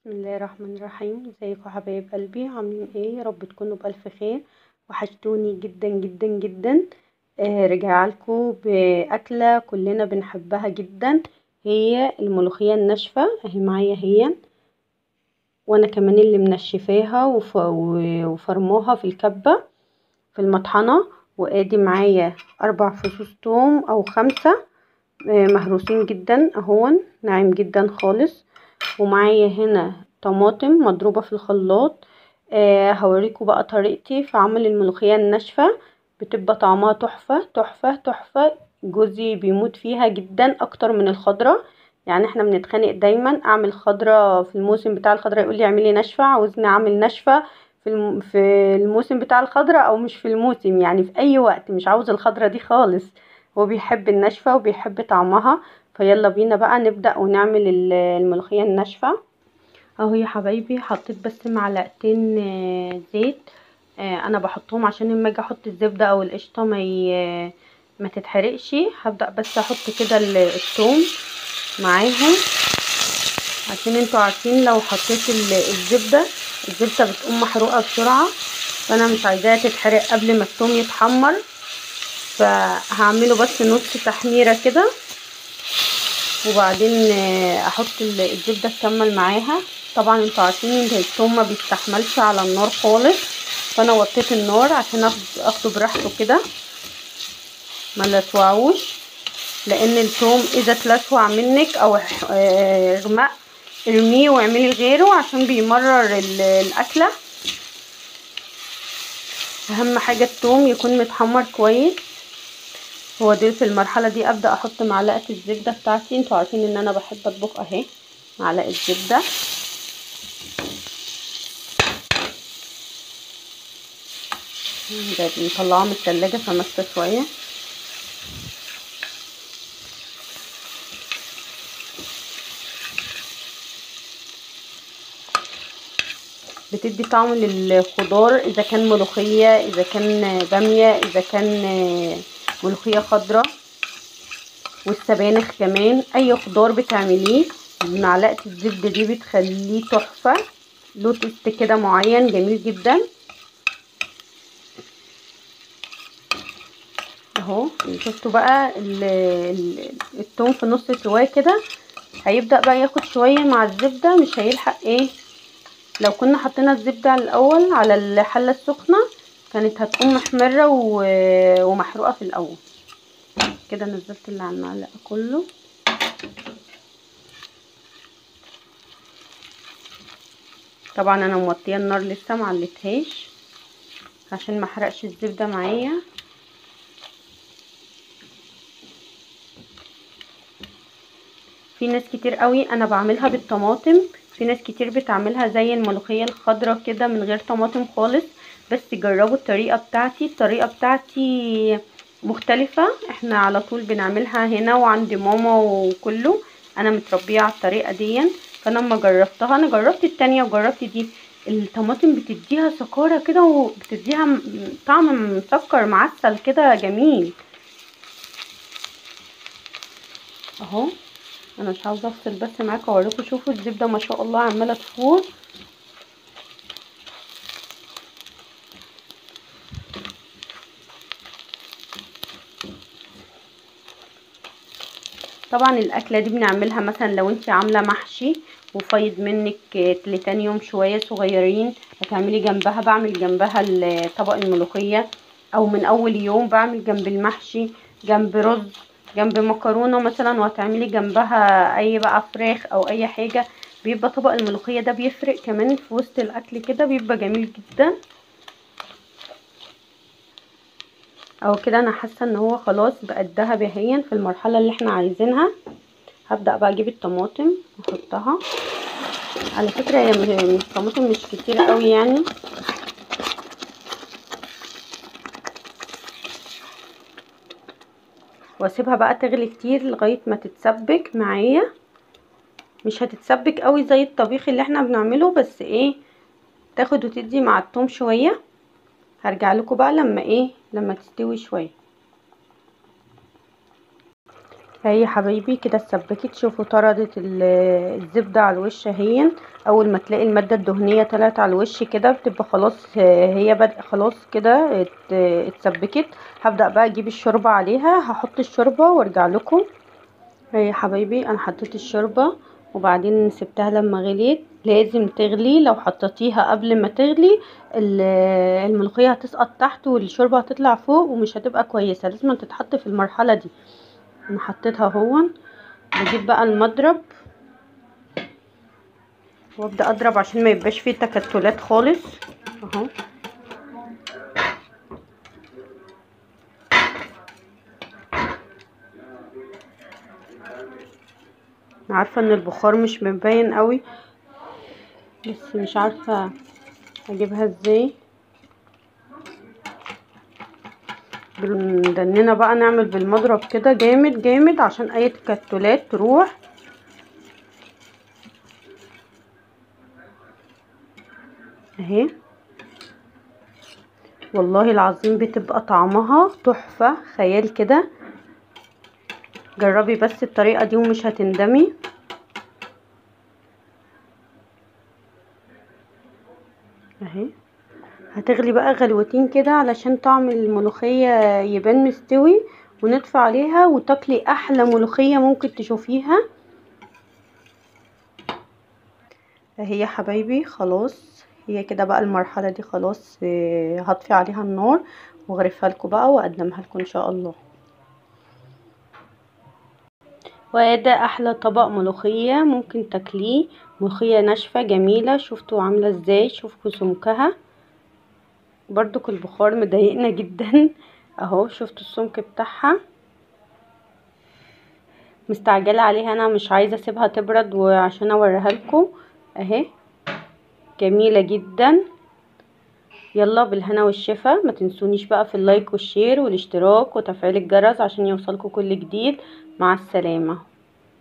بسم الله الرحمن الرحيم ازيكم حبايب قلبي عاملين ايه يارب تكونوا بألف خير وحشتوني جدا جدا جدا آه رجعلكوا بأكلة كلنا بنحبها جدا هي الملوخية الناشفة اهي معايا هي وانا كمان اللي منشفاها وفرماها في الكبة في المطحنة وادي معايا اربع فصوص توم او خمسة آه مهروسين جدا اهون ناعم جدا خالص ومعايا هنا طماطم مضروبة في الخلاط آه هوريكم بقى طريقتي في عمل الملوخية الناشفة بتبقى طعمها تحفة تحفة تحفة جوزي بيموت فيها جدا اكتر من الخضرة يعني احنا بنتخانق دايما اعمل خضرة في الموسم بتاع الخضرة يقولي اعملي ناشفة عاوزني اعمل ناشفة في في الموسم بتاع الخضرة او مش في الموسم يعني في اي وقت مش عاوز الخضرة دي خالص هو بيحب الناشفة وبيحب طعمها فيلا بينا بقى نبدأ ونعمل الملوخية الناشفة اهو يا حبايبي حطيت بس معلقتين زيت انا بحطهم عشان لما اجي احط الزبدة او القشطة ما ما تتحرقش هبدأ بس احط كده الثوم معاهم عشان انتوا عارفين لو حطيت الزبدة الزبدة بتقوم محروقة بسرعة فانا مش عايزاها تتحرق قبل ما الثوم يتحمر فهعمله بس نص تحميرة كده وبعدين احط الزبدة تكمل معاها طبعا انتوا عارفين ان الثوم ما بيستحملش على النار خالص فانا وطيت النار عشان اخده براحته كده ما لسوعوش لان الثوم اذا اتلسوع منك او غمق ارميه واعملي غيره عشان بيمرر الاكله اهم حاجه الثوم يكون متحمر كويس هو دي في المرحله دي ابدا احط معلقه الزبده بتاعتي انتوا عارفين ان انا بحب اطبخ اهي معلقه زبده ده مطلعاه من التلاجة فماسكه شويه بتدي طعم للخضار اذا كان ملوخيه اذا كان باميه اذا كان ملوخيه خضراء والسبانخ كمان اي خضار بتعمليه معلقه الزبده دي بتخليه تحفه له تست كده معين جميل جدا اهو شفتوا بقى التوم في نص سواه كده هيبدا بقى ياخد شويه مع الزبده مش هيلحق ايه لو كنا حطينا الزبده الاول على الحله السخنه كانت هتكون محمره ومحروقه في الاول كده نزلت اللي على المعلقه كله طبعا انا موطيه النار لسه معلتهاش عشان ما احرقش الزبده معايا في ناس كتير قوي انا بعملها بالطماطم في ناس كتير بتعملها زي الملوخيه الخضراء كده من غير طماطم خالص بس جربوا الطريقه بتاعتي الطريقه بتاعتي مختلفه احنا على طول بنعملها هنا وعند ماما وكله انا متربيه على الطريقه دي فانا لما جربتها انا جربت التانية وجربت دي الطماطم بتديها سكارة كده وبتديها طعم مسكر معسل كده جميل اهو انا مش عاوزه افصل بس معاكم اوريكم شوفوا الزبده ما شاء الله عماله تفور طبعا الاكله دي بنعملها مثلا لو انت عامله محشي وفايض منك لتاني يوم شويه صغيرين هتعملي جنبها بعمل جنبها طبق الملوخيه او من اول يوم بعمل جنب المحشي جنب رز جنب مكرونه مثلا وهتعملي جنبها اي بقى فراخ او اي حاجه بيبقى طبق الملوخيه ده بيفرق كمان في وسط الاكل كده بيبقى جميل جدا او كده انا حاسه ان هو خلاص بقى ذهبي اهيا في المرحله اللي احنا عايزينها هبدا بقى اجيب الطماطم واحطها على فكره هي الطماطم مش كتير قوي يعني واسيبها بقى تغلي كتير لغايه ما تتسبك معايا مش هتتسبك قوي زي الطبيخ اللي احنا بنعمله بس ايه تاخد وتدي مع الثوم شويه هرجع لكم بقى لما ايه لما تستوي شويه اهي يا حبايبي كده اتسبكت شوفوا طردت الزبده على الوش اهي اول ما تلاقي الماده الدهنيه طلعت على الوش كده بتبقى خلاص هي بدأ خلاص كده اتسبكت هبدأ بقى اجيب الشوربه عليها هحط الشوربه وارجع لكم اهي يا حبايبي انا حطيت الشوربه وبعدين سبتها لما غليت لازم تغلي لو حطيتيها قبل ما تغلي الملوخيه هتسقط تحت والشوربه هتطلع فوق ومش هتبقى كويسه لازم تتحط في المرحله دي انا حطيتها هون بجيب بقى المضرب وابدا اضرب عشان ما يبقاش فيه تكتلات خالص اهو عارفه ان البخار مش مبين قوي بس مش عارفه اجيبها ازاي بندننا بقى نعمل بالمضرب كده جامد جامد عشان اي تكتلات تروح اهي والله العظيم بتبقى طعمها تحفة خيال كده جربي بس الطريقة دي ومش هتندمي اهي هتغلي بقى غلوتين كده علشان طعم الملوخية يبان مستوي ونطفي عليها وتاكلي احلى ملوخية ممكن تشوفيها اهي يا حبايبي خلاص هي كده بقى المرحلة دي خلاص هطفي عليها النار واغرفها لكم بقى واقدمها لكم ان شاء الله وده احلى طبق ملوخية ممكن تاكليه ملوخية ناشفة جميلة شفتوا عاملة ازاي شوفوا سمكها برضو البخار مضايقنا جدا اهو شفتوا السمك بتاعها مستعجله عليها انا مش عايزه اسيبها تبرد وعشان اوريها لكم اهي جميله جدا يلا بالهنا والشفا ما تنسونيش بقى في اللايك والشير والاشتراك وتفعيل الجرس عشان يوصلكم كل جديد مع السلامه